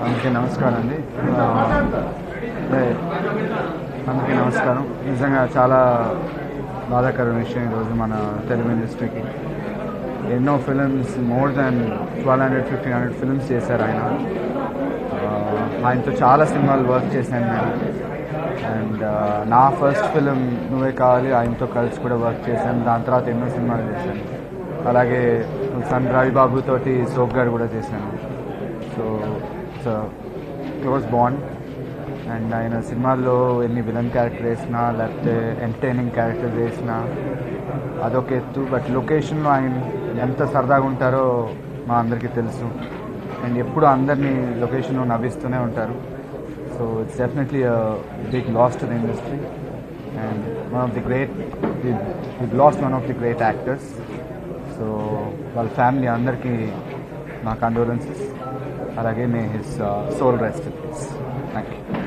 అందరికీ నమస్కారం అండి ఆ, అదే, అందరికీ నమస్కారం నిజంగా చాలా బాధాకరమైన విషయం ఈరోజు మన తెలుగు ఇండస్ట్రీకి ఎన్నో films more than twelve hundred fifteen hundred films చేశారు ఆయన ఆ, ఆయనతో చాలా సినిమాలు వర్క్ చేశాను నేను అండ్ నా ఫస్ట్ ఫిలిం నువ్వే కావాలి ఆయనతో కలిసి కూడా వర్క్ చేశాను దాని తర్వాత ఎన్నో సినిమాలు చేశాను అలాగే సన్ రవిబాబు తోటి సోప్ గారు కూడా చేశాను so it's close bond and ఆయన సినిమాల్లో ఎన్ని విలన్ క్యారెక్టర్ వేసినా లేకపోతే ఎంటర్టైనింగ్ క్యారెక్టర్ వేసినా అదొక ఎత్తు బట్ లొకేషన్లో ఆయన ఎంత సరదాగా ఉంటారో మా అందరికీ తెలుసు అండ్ ఎప్పుడు అందరినీ లొకేషన్లో నవ్విస్తూనే ఉంటారు so it's definitely big loss to the industry and one of the great we lost one of the great actors so వాళ్ళ ఫ్యామిలీ అందరికీ నా కండోలెన్సెస్ అలాగే may his soul rest thank you